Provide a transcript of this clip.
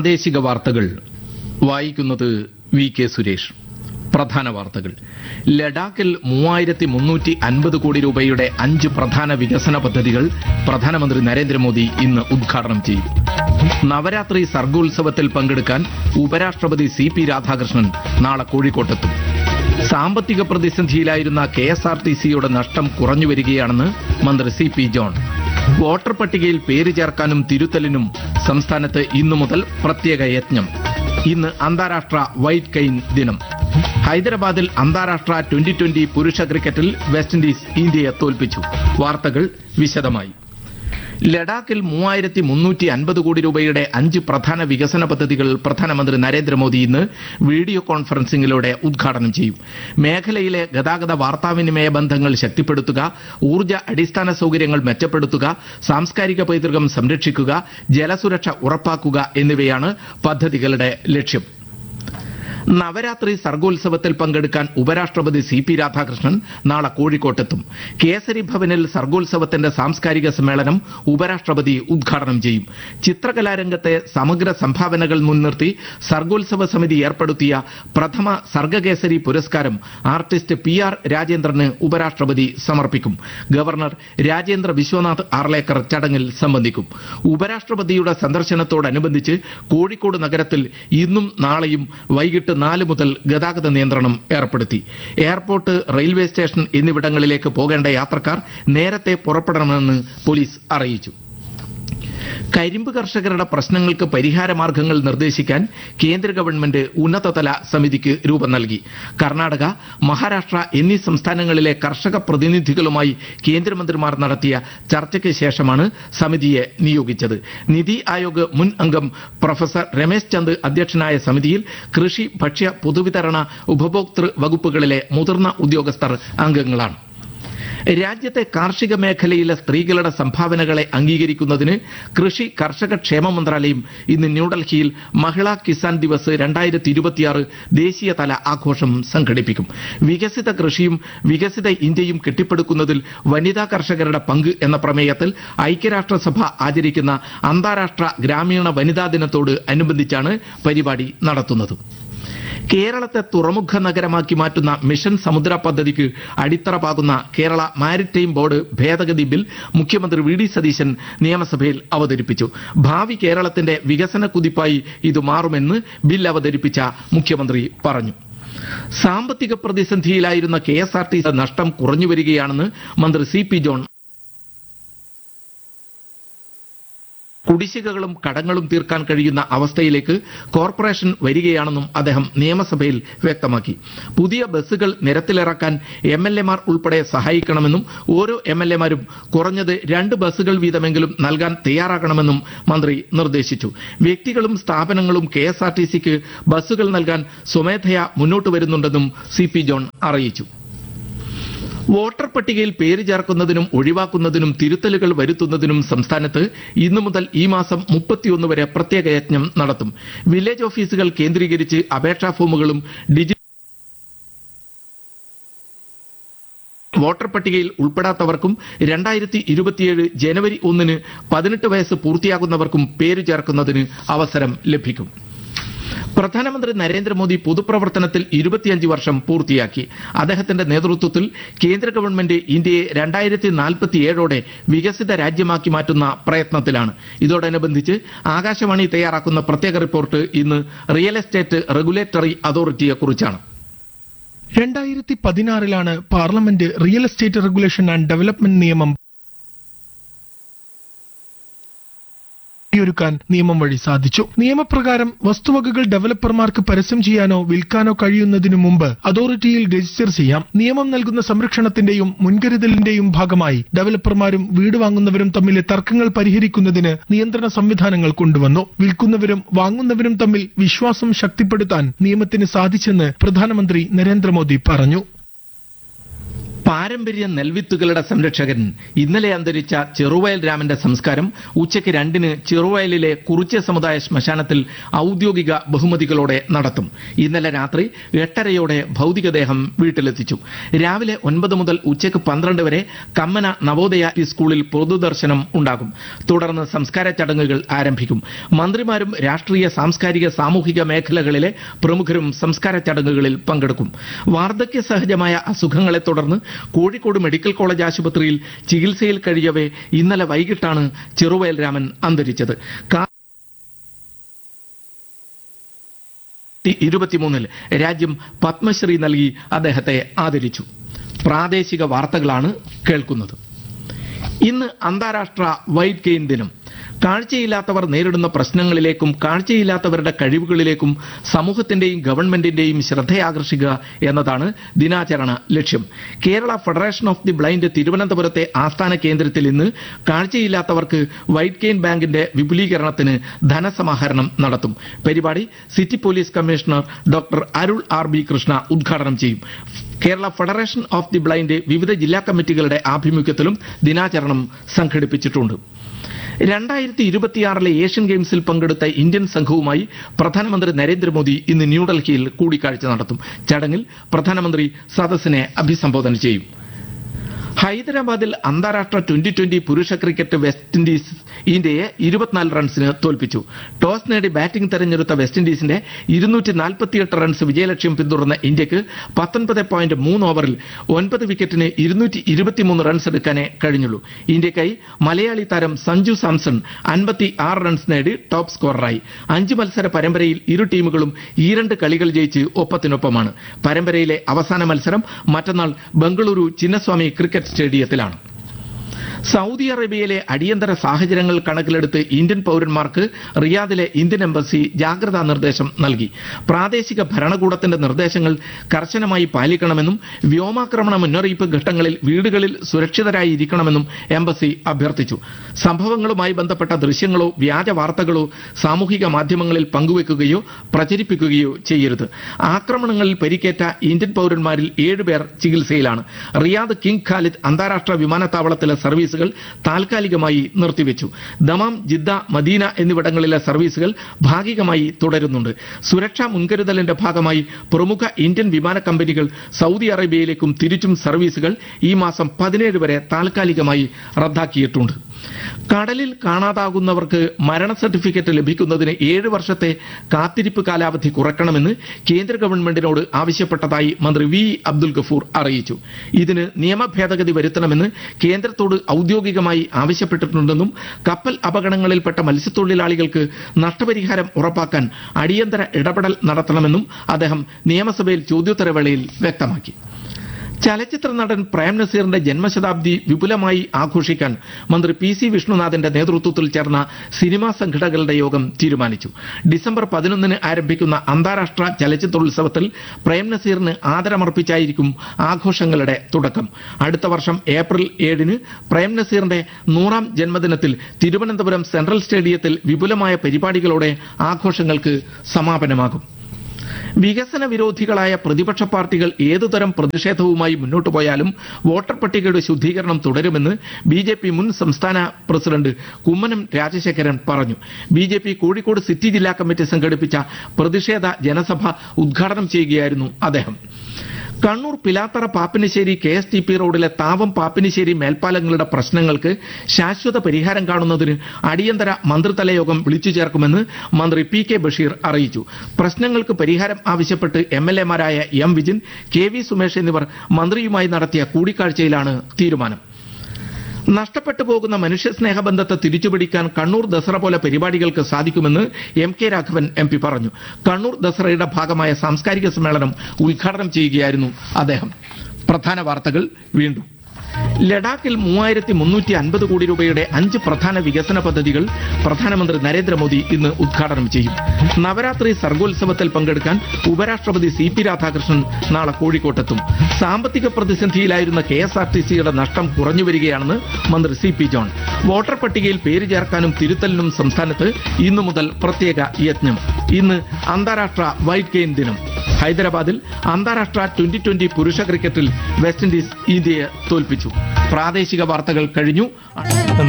പ്രാദേശിക വാർത്തകൾ വായിക്കുന്നത് വി കെ സുരേഷ് പ്രധാന വാർത്തകൾ ലഡാക്കിൽ മൂവായിരത്തി മുന്നൂറ്റി അൻപത് കോടി രൂപയുടെ അഞ്ച് പ്രധാന വികസന പദ്ധതികൾ പ്രധാനമന്ത്രി നരേന്ദ്രമോദി ഇന്ന് ഉദ്ഘാടനം ചെയ്യും നവരാത്രി സർഗോത്സവത്തിൽ പങ്കെടുക്കാൻ ഉപരാഷ്ട്രപതി സി പി രാധാകൃഷ്ണൻ നാളെ കോഴിക്കോട്ടെത്തും സാമ്പത്തിക പ്രതിസന്ധിയിലായിരുന്ന കെ എസ് ആർ ടി സിയുടെ നഷ്ടം കുറഞ്ഞു വരികയാണെന്ന് മന്ത്രി സി പി ജോൺ വോട്ടർ പട്ടികയിൽ പേര് ചേർക്കാനും തിരുത്തലിനും സംസ്ഥാനത്ത് ഇന്നു മുതൽ പ്രത്യേക യജ്ഞം ഇന്ന് അന്താരാഷ്ട്ര വൈറ്റ് കെയിൻ ദിനം ഹൈദരാബാദിൽ അന്താരാഷ്ട്ര ട്വന്റി ട്വന്റി പുരുഷ ക്രിക്കറ്റിൽ വെസ്റ്റ് ഇൻഡീസ് ഇന്ത്യയെ തോൽപ്പിച്ചു വാർത്തകൾ വിശദമായി ലഡാക്കിൽ മൂവായിരത്തി മുന്നൂറ്റി അൻപത് കോടി രൂപയുടെ അഞ്ച് പ്രധാന വികസന പദ്ധതികൾ പ്രധാനമന്ത്രി നരേന്ദ്രമോദി ഇന്ന് വീഡിയോ കോൺഫറൻസിംഗിലൂടെ ഉദ്ഘാടനം ചെയ്യും മേഖലയിലെ ഗതാഗത വാർത്താവിനിമയ ബന്ധങ്ങൾ ശക്തിപ്പെടുത്തുക ഊർജ്ജ അടിസ്ഥാന സൗകര്യങ്ങൾ മെച്ചപ്പെടുത്തുക സാംസ്കാരിക പൈതൃകം സംരക്ഷിക്കുക ജലസുരക്ഷ ഉറപ്പാക്കുക എന്നിവയാണ് പദ്ധതികളുടെ ലക്ഷ്യം നവരാത്രി സർഗോത്സവത്തിൽ പങ്കെടുക്കാൻ ഉപരാഷ്ട്രപതി സി പി രാധാകൃഷ്ണൻ നാളെ കോഴിക്കോട്ടെത്തും കേസരി ഭവനിൽ സർഗോത്സവത്തിന്റെ സാംസ്കാരിക സമ്മേളനം ഉപരാഷ്ട്രപതി ഉദ്ഘാടനം ചെയ്യും ചിത്രകലാരംഗത്തെ സമഗ്ര സംഭാവനകൾ മുൻനിർത്തി സർഗോത്സവ സമിതി ഏർപ്പെടുത്തിയ പ്രഥമ സർഗകേസരി പുരസ്കാരം ആർട്ടിസ്റ്റ് പി ആർ രാജേന്ദ്രന് ഉപരാഷ്ട്രപതി സമർപ്പിക്കും ഗവർണർ രാജേന്ദ്ര വിശ്വനാഥ് ആർലേക്കർ ചടങ്ങിൽ സംബന്ധിക്കും ഉപരാഷ്ട്രപതിയുടെ സന്ദർശനത്തോടനുബന്ധിച്ച് കോഴിക്കോട് നഗരത്തിൽ ഇന്നും നാളെയും വൈകിട്ട് നാല് മുതൽ ഗതാഗത നിയന്ത്രണം ഏർപ്പെടുത്തി എയർപോർട്ട് റെയിൽവേ സ്റ്റേഷൻ എന്നിവിടങ്ങളിലേക്ക് പോകേണ്ട യാത്രക്കാർ നേരത്തെ പുറപ്പെടണമെന്ന് പോലീസ് അറിയിച്ചു കരിമ്പ് കർഷകരുടെ പ്രശ്നങ്ങൾക്ക് പരിഹാര മാർഗങ്ങൾ നിർദ്ദേശിക്കാൻ കേന്ദ്ര ഗവൺമെന്റ് ഉന്നതതല സമിതിക്ക് രൂപം നൽകി കർണാടക മഹാരാഷ്ട്ര എന്നീ സംസ്ഥാനങ്ങളിലെ കർഷക പ്രതിനിധികളുമായി കേന്ദ്രമന്ത്രിമാർ നടത്തിയ ചർച്ചയ്ക്ക് ശേഷമാണ് സമിതിയെ നിയോഗിച്ചത് നിതി ആയോഗ് മുൻ അംഗം പ്രൊഫസർ രമേശ് ചന്ദ് അധ്യക്ഷനായ സമിതിയിൽ കൃഷി ഭക്ഷ്യ പൊതുവിതരണ ഉപഭോക്തൃ വകുപ്പുകളിലെ മുതിർന്ന ഉദ്യോഗസ്ഥർ അംഗങ്ങളാണ് രാജ്യത്തെ കാർഷിക മേഖലയിലെ സ്ത്രീകളുടെ സംഭാവനകളെ അംഗീകരിക്കുന്നതിന് കൃഷി കർഷക ക്ഷേമ മന്ത്രാലയം ഇന്ന് ന്യൂഡൽഹിയിൽ മഹിളാ കിസാൻ ദിവസ് രണ്ടായിരത്തി ഇരുപത്തിയാറ് ദേശീയതല ആഘോഷം സംഘടിപ്പിക്കും വികസിത കൃഷിയും വികസിത ഇന്ത്യയും കെട്ടിപ്പടുക്കുന്നതിൽ വനിതാ കർഷകരുടെ പങ്ക് എന്ന പ്രമേയത്തിൽ ഐക്യരാഷ്ട്രസഭ ആചരിക്കുന്ന അന്താരാഷ്ട്ര ഗ്രാമീണ വനിതാ ദിനത്തോട് അനുബന്ധിച്ചാണ് പരിപാടി നടത്തുന്നത് കേരളത്തെ തുറമുഖ നഗരമാക്കി മാറ്റുന്ന മിഷൻ സമുദ്ര പദ്ധതിക്ക് അടിത്തറ പാകുന്ന കേരള മാരിടൈം ബോർഡ് ഭേദഗതി ബിൽ മുഖ്യമന്ത്രി വി ഡി സതീശൻ നിയമസഭയിൽ അവതരിപ്പിച്ചു ഭാവി കേരളത്തിന്റെ വികസന കുതിപ്പായി ഇത് മാറുമെന്ന് ബിൽ അവതരിപ്പിച്ച മുഖ്യമന്ത്രി പറഞ്ഞു സാമ്പത്തിക പ്രതിസന്ധിയിലായിരുന്ന കെ എസ് ആർ ടി നഷ്ടം കുറഞ്ഞു വരികയാണെന്ന് മന്ത്രി സി പി ജോൺ കുടിശ്ശികകളും കടങ്ങളും തീർക്കാൻ കഴിയുന്ന അവസ്ഥയിലേക്ക് കോർപ്പറേഷൻ വരികയാണെന്നും അദ്ദേഹം നിയമസഭയിൽ വ്യക്തമാക്കി പുതിയ ബസ്സുകൾ നിരത്തിലിറക്കാൻ എം എൽ എമാർ ഉൾപ്പെടെ സഹായിക്കണമെന്നും ഓരോ എം എൽ എമാരും കുറഞ്ഞത് രണ്ട് ബസ്സുകൾ വീതമെങ്കിലും നൽകാൻ തയ്യാറാകണമെന്നും മന്ത്രി നിർദ്ദേശിച്ചു വ്യക്തികളും സ്ഥാപനങ്ങളും കെ എസ് ആർ ടി സിക്ക് ബസ്സുകൾ നൽകാൻ സ്വമേധയാ മുന്നോട്ട് വരുന്നുണ്ടെന്നും സി പി ജോൺ അറിയിച്ചു വോട്ടർ പട്ടികയിൽ പേര് ചേർക്കുന്നതിനും ഒഴിവാക്കുന്നതിനും തിരുത്തലുകൾ വരുത്തുന്നതിനും സംസ്ഥാനത്ത് ഇന്നു മുതൽ ഈ മാസം മുപ്പത്തിയൊന്ന് വരെ പ്രത്യേക യജ്ഞം നടത്തും വില്ലേജ് ഓഫീസുകൾ കേന്ദ്രീകരിച്ച് അപേക്ഷാ ഫോമുകളും ഡിജി വോട്ടർ പട്ടികയിൽ ഉൾപ്പെടാത്തവർക്കും രണ്ടായിരത്തി ഇരുപത്തിയേഴ് ജനുവരി ഒന്നിന് പതിനെട്ട് വയസ്സ് പൂർത്തിയാകുന്നവർക്കും പേര് ചേർക്കുന്നതിന് അവസരം ലഭിക്കും പ്രധാനമന്ത്രി നരേന്ദ്രമോദി പൊതുപ്രവർത്തനത്തിൽ ഇരുപത്തിയഞ്ച് വർഷം പൂർത്തിയാക്കി അദ്ദേഹത്തിന്റെ നേതൃത്വത്തിൽ കേന്ദ്ര ഗവൺമെന്റ് ഇന്ത്യയെ രണ്ടായിരത്തി നാൽപ്പത്തിയേഴോടെ വികസിത രാജ്യമാക്കി മാറ്റുന്ന പ്രയത്നത്തിലാണ് ഇതോടനുബന്ധിച്ച് ആകാശവാണി തയ്യാറാക്കുന്ന പ്രത്യേക റിപ്പോർട്ട് ഇന്ന് റിയൽ എസ്റ്റേറ്റ് റെഗുലേറ്ററി അതോറിറ്റിയെക്കുറിച്ചാണ് രണ്ടായിരത്തി പതിനാറിലാണ് parliament real estate regulation and development നിയമം ഒരുക്കാൻ നിയമം വഴി സാധിച്ചു നിയമപ്രകാരം വസ്തുവകകൾ ഡെവലപ്പർമാർക്ക് പരസ്യം ചെയ്യാനോ വിൽക്കാനോ കഴിയുന്നതിനു മുമ്പ് അതോറിറ്റിയിൽ രജിസ്റ്റർ ചെയ്യാം നിയമം നൽകുന്ന സംരക്ഷണത്തിന്റെയും മുൻകരുതലിന്റെയും ഭാഗമായി ഡെവലപ്പർമാരും വീട് വാങ്ങുന്നവരും തമ്മിലെ തർക്കങ്ങൾ പരിഹരിക്കുന്നതിന് നിയന്ത്രണ സംവിധാനങ്ങൾ കൊണ്ടുവന്നു വിൽക്കുന്നവരും വാങ്ങുന്നവരും തമ്മിൽ വിശ്വാസം ശക്തിപ്പെടുത്താൻ നിയമത്തിന് സാധിച്ചെന്ന് പ്രധാനമന്ത്രി നരേന്ദ്രമോദി പറഞ്ഞു പാരമ്പര്യ നെൽവിത്തുകളുടെ സംരക്ഷകൻ ഇന്നലെ അന്തരിച്ച ചെറുവയൽ രാമന്റെ സംസ്കാരം ഉച്ചയ്ക്ക് രണ്ടിന് ചെറുവയലിലെ കുറിച്യ സമുദായ ശ്മശാനത്തിൽ ഔദ്യോഗിക ബഹുമതികളോടെ നടത്തും ഇന്നലെ രാത്രി എട്ടരയോടെ ഭൗതികദേഹം വീട്ടിലെത്തിച്ചു രാവിലെ ഒൻപത് മുതൽ ഉച്ചയ്ക്ക് പന്ത്രണ്ട് വരെ കമ്മന നവോദയ സ്കൂളിൽ പൊതുദർശനം ഉണ്ടാകും തുടർന്ന് സംസ്കാര ചടങ്ങുകൾ ആരംഭിക്കും മന്ത്രിമാരും രാഷ്ട്രീയ സാംസ്കാരിക സാമൂഹിക മേഖലകളിലെ പ്രമുഖരും സംസ്കാര ചടങ്ങുകളിൽ പങ്കെടുക്കും വാർദ്ധക്യ സഹജമായ അസുഖങ്ങളെ തുടർന്ന് കോഴിക്കോട് മെഡിക്കൽ കോളേജ് ആശുപത്രിയിൽ ചികിത്സയിൽ കഴിയവേ ഇന്നലെ വൈകിട്ടാണ് ചെറുവയൽ രാമൻ അന്തരിച്ചത് കാ- ഇരുപത്തിമൂന്നിൽ രാജ്യം പത്മശ്രീ നൽകി അദ്ദേഹത്തെ ആദരിച്ചു പ്രാദേശിക വാർത്തകളാണ് കേൾക്കുന്നത് ഇന്ന് അന്താരാഷ്ട്ര വൈറ്റ് കെയിൻ ദിനം കാഴ്ചയില്ലാത്തവർ നേരിടുന്ന പ്രശ്നങ്ങളിലേക്കും കാഴ്ചയില്ലാത്തവരുടെ കഴിവുകളിലേക്കും സമൂഹത്തിന്റെയും ഗവൺമെന്റിന്റെയും ശ്രദ്ധയാകർഷിക്കുക എന്നതാണ് ദിനാചരണ ലക്ഷ്യം Kerala federation of the blind തിരുവനന്തപുരത്തെ ആസ്ഥാന കേന്ദ്രത്തിൽ ഇന്ന് കാഴ്ചയില്ലാത്തവർക്ക് വൈറ്റ് കെയിൻ ബാങ്കിന്റെ വിപുലീകരണത്തിന് ധനസമാഹരണം നടത്തും പരിപാടി city police commissioner doctor Arul R B Krishna ഉദ്ഘാടനം ചെയ്യും Kerala federation of the blind വിവിധ ജില്ലാ കമ്മിറ്റികളുടെ ആഭിമുഖ്യത്തിലും ദിനാചരണം സംഘടിപ്പിച്ചിട്ടുണ്ട് രണ്ടായിരത്തി ഇരുപത്തിയാറിലെ ഏഷ്യൻ ഗെയിംസിൽ പങ്കെടുത്ത ഇന്ത്യൻ സംഘവുമായി പ്രധാനമന്ത്രി നരേന്ദ്രമോദി ഇന്ന് ന്യൂഡൽഹിയിൽ കൂടിക്കാഴ്ച നടത്തും ചടങ്ങിൽ പ്രധാനമന്ത്രി സദസ്സിനെ അഭിസംബോധന ചെയ്യും ഹൈദരാബാദിൽ അന്താരാഷ്ട്ര ട്വന്റി ട്വന്റി പുരുഷ ക്രിക്കറ്റ് വെസ്റ്റ് ഇൻഡീസ് ഇന്ത്യയെ ഇരുപത്തിനാല് റൺസിന് തോൽപ്പിച്ചു ടോസ് നേടി ബാറ്റിംഗ് തെരഞ്ഞെടുത്ത വെസ്റ്റ് ഇൻഡീസിന്റെ ഇരുന്നൂറ്റി നാൽപ്പത്തിയെട്ട് റൺസ് വിജയലക്ഷ്യം പിന്തുടർന്ന ഇന്ത്യക്ക് പത്തൊൻപത് പോയിന്റ് മൂന്ന് ഓവറിൽ ഒൻപത് വിക്കറ്റിന് ഇരുന്നൂറ്റി ഇരുപത്തിമൂന്ന് റൺസ് എടുക്കാനേ കഴിഞ്ഞുള്ളൂ ഇന്ത്യക്കായി മലയാളി താരം സഞ്ജു സാംസൺ അൻപത്തി ആറ് റൺസ് നേടി ടോപ്പ് സ്കോററായി അഞ്ച് മത്സര പരമ്പരയിൽ ഇരു ടീമുകളും ഈ രണ്ട് കളികൾ ജയിച്ച് ഒപ്പത്തിനൊപ്പമാണ് പരമ്പരയിലെ അവസാന മത്സരം മറ്റന്നാൾ ബംഗളൂരു ചിന്നസ്വാമി ക്രിക്കറ്റ് സ്റ്റേഡിയത്തിലാണ് സൗദി അറേബ്യയിലെ അടിയന്തര സാഹചര്യങ്ങൾ കണക്കിലെടുത്ത് ഇന്ത്യൻ പൌരന്മാർക്ക് റിയാദിലെ ഇന്ത്യൻ എംബസി ജാഗ്രതാ നിർദ്ദേശം നൽകി പ്രാദേശിക ഭരണകൂടത്തിന്റെ നിർദ്ദേശങ്ങൾ കർശനമായി പാലിക്കണമെന്നും വ്യോമാക്രമണ മുന്നറിയിപ്പ് ഘട്ടങ്ങളിൽ വീടുകളിൽ സുരക്ഷിതരായി ഇരിക്കണമെന്നും എംബസി അഭ്യർത്ഥിച്ചു സംഭവങ്ങളുമായി ബന്ധപ്പെട്ട ദൃശ്യങ്ങളോ വ്യാജ വാർത്തകളോ സാമൂഹിക മാധ്യമങ്ങളിൽ പങ്കുവെക്കുകയോ പ്രചരിപ്പിക്കുകയോ ചെയ്യരുത് ആക്രമണങ്ങളിൽ പരിക്കേറ്റ ഇന്ത്യൻ പൌരന്മാരിൽ ഏഴുപേർ ചികിത്സയിലാണ് റിയാദ് കിങ് ഖാലിദ് അന്താരാഷ്ട്ര വിമാനത്താവളത്തിലെ സർവീസുകൾ താൽക്കാലികമായി നിർത്തിവെച്ചു ദമാം ജിദ്ദ മദീന എന്നിവിടങ്ങളിലെ സർവീസുകൾ ഭാഗികമായി തുടരുന്നുണ്ട് സുരക്ഷാ മുൻകരുതലിന്റെ ഭാഗമായി പ്രമുഖ ഇന്ത്യൻ വിമാന കമ്പനികൾ സൗദി അറേബ്യയിലേക്കും തിരിച്ചും സർവീസുകൾ ഈ മാസം പതിനേഴ് വരെ താൽക്കാലികമായി റദ്ദാക്കിയിട്ടുണ്ട് കടലിൽ കാണാതാകുന്നവർക്ക് മരണ സർട്ടിഫിക്കറ്റ് ലഭിക്കുന്നതിന് ഏഴ് വർഷത്തെ കാത്തിരിപ്പ് കാലാവധി കുറയ്ക്കണമെന്ന് കേന്ദ്ര ഗവൺമെന്റിനോട് ആവശ്യപ്പെട്ടതായി മന്ത്രി വി അബ്ദുൽ ഗഫൂർ അറിയിച്ചു ഇതിന് നിയമ ഭേദഗതി വരുത്തണമെന്ന് കേന്ദ്രത്തോട് ഔദ്യോഗികമായി ആവശ്യപ്പെട്ടിട്ടുണ്ടെന്നും കപ്പൽ അപകടങ്ങളിൽപ്പെട്ട മത്സ്യത്തൊഴിലാളികൾക്ക് നഷ്ടപരിഹാരം ഉറപ്പാക്കാൻ അടിയന്തര ഇടപെടൽ നടത്തണമെന്നും അദ്ദേഹം നിയമസഭയിൽ ചോദ്യോത്തരവേളയിൽ വ്യക്തമാക്കി ചലച്ചിത്ര നടൻ പ്രേം നസീറിന്റെ ജന്മശതാബ്ദി വിപുലമായി ആഘോഷിക്കാൻ മന്ത്രി പി സി വിഷ്ണുനാഥിന്റെ നേതൃത്വത്തിൽ ചേർന്ന സിനിമാ സംഘടനകളുടെ യോഗം തീരുമാനിച്ചു ഡിസംബർ പതിനൊന്നിന് ആരംഭിക്കുന്ന അന്താരാഷ്ട്ര ചലച്ചിത്രോത്സവത്തിൽ പ്രേം നസീറിന് ആദരമർപ്പിച്ചായിരിക്കും ആഘോഷങ്ങളുടെ തുടക്കം അടുത്ത വർഷം ഏപ്രിൽ ഏഴിന് പ്രേം നസീറിന്റെ നൂറാം ജന്മദിനത്തിൽ തിരുവനന്തപുരം സെൻട്രൽ സ്റ്റേഡിയത്തിൽ വിപുലമായ പരിപാടികളോടെ ആഘോഷങ്ങൾക്ക് സമാപനമാകും വികസന വിരോധികളായ പ്രതിപക്ഷ പാർട്ടികൾ ഏതുതരം പ്രതിഷേധവുമായി മുന്നോട്ടു പോയാലും വോട്ടർ പട്ടികയുടെ ശുദ്ധീകരണം തുടരുമെന്ന് ബി ജെ പി മുൻ സംസ്ഥാന പ്രസിഡന്റ് കുമ്മനം രാജശേഖരൻ പറഞ്ഞു B J P Kozhikode city ജില്ലാ കമ്മിറ്റി സംഘടിപ്പിച്ച പ്രതിഷേധ ജനസഭ ഉദ്ഘാടനം ചെയ്യുകയായിരുന്നു അദ്ദേഹം Kannur Pilathara Pappinisseri K S T P റോഡിലെ താവം പാപ്പിനിശ്ശേരി മേൽപ്പാലങ്ങളുടെ പ്രശ്നങ്ങൾക്ക് ശാശ്വത പരിഹാരം കാണുന്നതിന് അടിയന്തര മന്ത്രിതല യോഗം വിളിച്ചു ചേർക്കുമെന്ന് മന്ത്രി പി കെ ബഷീർ അറിയിച്ചു പ്രശ്നങ്ങൾക്ക് പരിഹാരം ആവശ്യപ്പെട്ട് എം എൽ എമാരായ M Vijin K V Sumesh എന്നിവർ മന്ത്രിയുമായി നടത്തിയ കൂടിക്കാഴ്ചയിലാണ് തീരുമാനം നഷ്ടപ്പെട്ടു പോകുന്ന മനുഷ്യസ്നേഹ ബന്ധത്തെ തിരിച്ചുപിടിക്കാൻ കണ്ണൂർ ദസറ പോലെ പരിപാടികൾക്ക് സാധിക്കുമെന്ന് M K Raghavan M P പറഞ്ഞു കണ്ണൂർ ദസറയുടെ ഭാഗമായ സാംസ്കാരിക സമ്മേളനം ഉദ്ഘാടനം ചെയ്യുകയായിരുന്നു അദ്ദേഹം പ്രധാന വാർത്തകൾ വീണ്ടും ലഡാക്കിൽ മൂവായിരത്തി മുന്നൂറ്റി അൻപത് കോടി രൂപയുടെ അഞ്ച് പ്രധാന വികസന പദ്ധതികൾ പ്രധാനമന്ത്രി നരേന്ദ്രമോദി ഇന്ന് ഉദ്ഘാടനം ചെയ്യും നവരാത്രി സർഗോത്സവത്തിൽ പങ്കെടുക്കാൻ ഉപരാഷ്ട്രപതി സി പി രാധാകൃഷ്ണൻ നാളെ കോഴിക്കോട്ടെത്തും സാമ്പത്തിക പ്രതിസന്ധിയിലായിരുന്ന കെ എസ് ആർ ടി സിയുടെ നഷ്ടം കുറഞ്ഞു വരികയാണെന്ന് മന്ത്രി സി പി ജോൺ വോട്ടർ പട്ടികയിൽ പേര് ചേർക്കാനും തിരുത്തലിനും സംസ്ഥാനത്ത് ഇന്നു മുതൽ പ്രത്യേക യജ്ഞം ഇന്ന് അന്താരാഷ്ട്ര വൈറ്റ് കെയിൻ ദിനം ഹൈദരാബാദിൽ അന്താരാഷ്ട്ര ട്വന്റി ട്വന്റി പുരുഷ ക്രിക്കറ്റിൽ വെസ്റ്റ് ഇൻഡീസ് ഇന്ത്യയെ തോൽപ്പിച്ചു പ്രാദേശിക വാർത്തകൾ കഴിഞ്ഞു